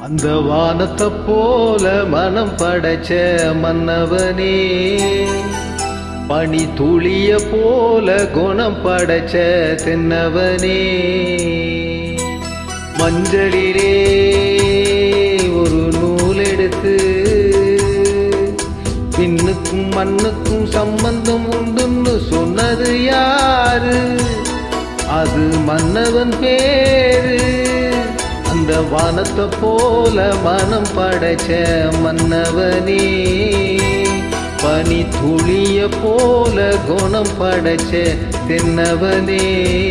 அந்த வானத்தை போல மனம் படைச்ச மன்னவனே பனி துளிய போல குணம் படைச்ச தென்னவனே மஞ்சளிலே ஒரு நூல் எடுத்து பின்னுக்கும் மண்ணுக்கும் சம்பந்தம் உண்டுன்னு சொன்னது யாரு அது மன்னவன் பேரு அந்த வானத்தை போல மனம் படைச்ச மன்னவனே பனி துளிய போல குணம் படைச்ச தென்னவனே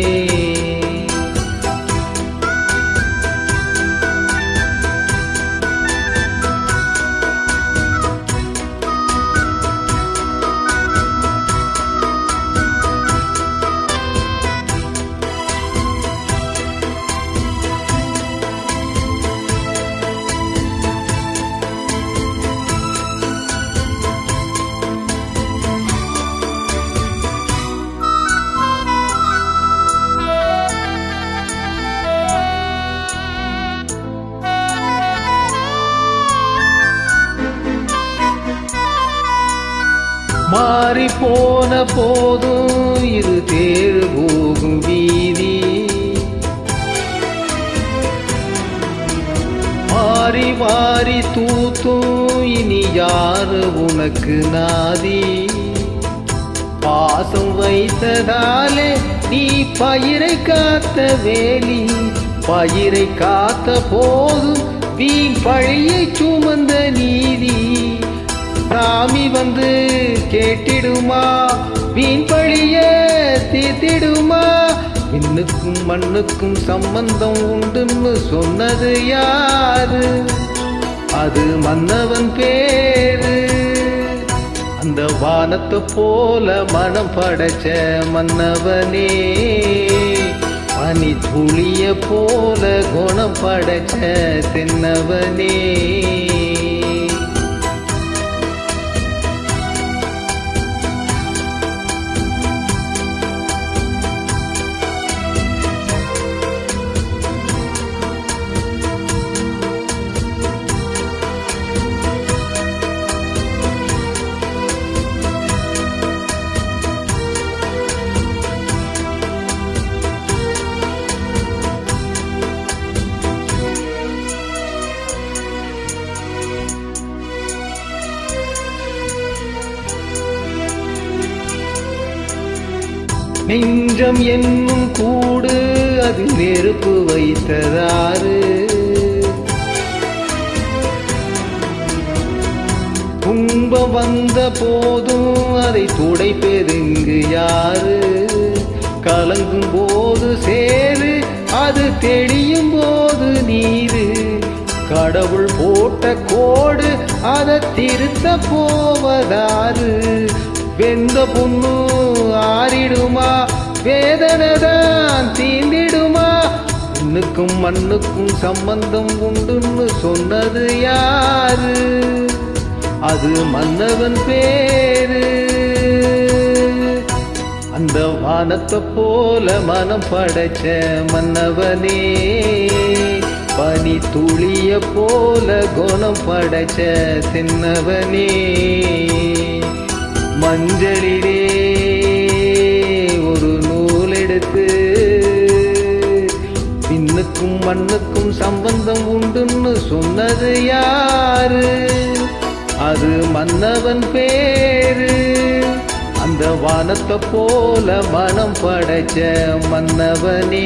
மாறி போன போதும் இரு தேர் போகும் வீதி மாறி மாறி தூத்தும் இனி யாரு உனக்கு நாதி பாசம் வைத்ததாலே நீ பயிரை காத்த வேலி பயிரை காத்த போதும் வீண் பழியை சுமந்த நீதி சாமி வந்து கேட்டிடுமா வீண் பழிய தீர்த்திடுமா விண்ணுக்கும் மண்ணுக்கும் சம்பந்தம் உண்டுன்னு சொன்னது யாரு அது மன்னவன் பேரு அந்த வானத்தை போல மனம் படைச்ச மன்னவனே பனி துளிய போல குணம் படைச்ச தென்னவனே நெஞ்சம் என்னும் கூடு அதில் நெருப்பு வைத்ததாறு துன்பம் வந்த போதும் அதை துடைப்பெருங்கு யாரு கலங்கும் போது சேரு அது தெளியும் போது நீரு கடவுள் போட்ட கோடு அதை திருத்த போவதாரு வெந்த புண்ணு ஆறிடுமா வேதனை தான் தீண்டிடுமா மண்ணுக்கும் மண்ணுக்கும் சம்பந்தம் உண்டுன்னு சொன்னது யாரு அது மன்னவன் பேரு அந்த வானத்தை போல மனம் படைச்ச மன்னவனே பனி துளிய போல குணம் படைச்ச சின்னவனே மஞ்சளிலே ஒரு நூல் எடுத்து பின்னுக்கும் மண்ணுக்கும் சம்பந்தம் உண்டுன்னு சொன்னது யாரு அது மன்னவன் பேரு அந்த வானத்தை போல மனம் படைச்ச மன்னவனே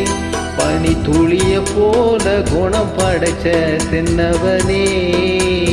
பனி துளிய போல குணம் படைச்ச தென்னவனே